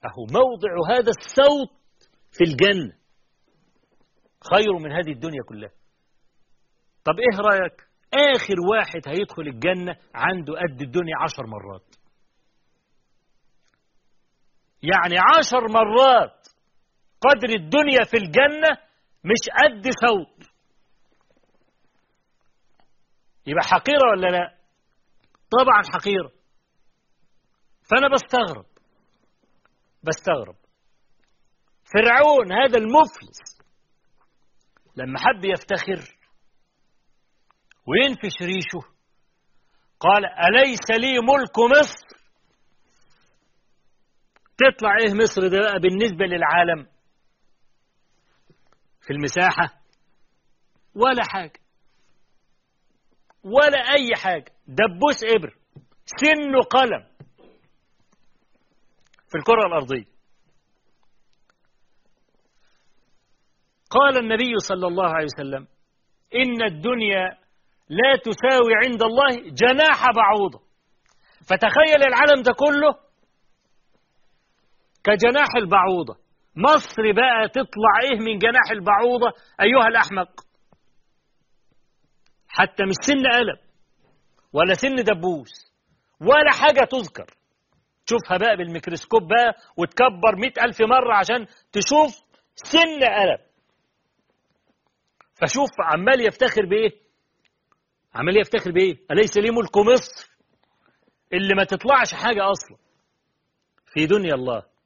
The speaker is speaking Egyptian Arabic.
أهو موضع هذا الصوت في الجنة خير من هذه الدنيا كلها طب إيه رأيك آخر واحد هيدخل الجنة عنده قد الدنيا عشر مرات يعني عشر مرات قدر الدنيا في الجنة مش قد صوت يبقى حقيرة ولا لا طبعا حقيرة فأنا بستغرب بستغرب فرعون هذا المفلس لما حب يفتخر وينفش ريشه قال أليس لي ملك مصر تطلع ايه مصر ده بقى بالنسبة للعالم في المساحة ولا حاجة ولا أي حاجة دبوس إبر سن قلم في الكرة الأرضية قال النبي صلى الله عليه وسلم إن الدنيا لا تساوي عند الله جناح بعوضة فتخيل العالم ده كله كجناح البعوضة مصر بقى تطلع ايه من جناح البعوضة ايها الاحمق حتى مش سن قلم ولا سن دبوس ولا حاجة تذكر تشوفها بقى بالميكروسكوب بقى وتكبر مئة ألف مرة عشان تشوف سن قلم فشوف عمال يفتخر بإيه عمال يفتخر بإيه أليس لي ملك مصر اللي ما تطلعش حاجة أصلا في دنيا الله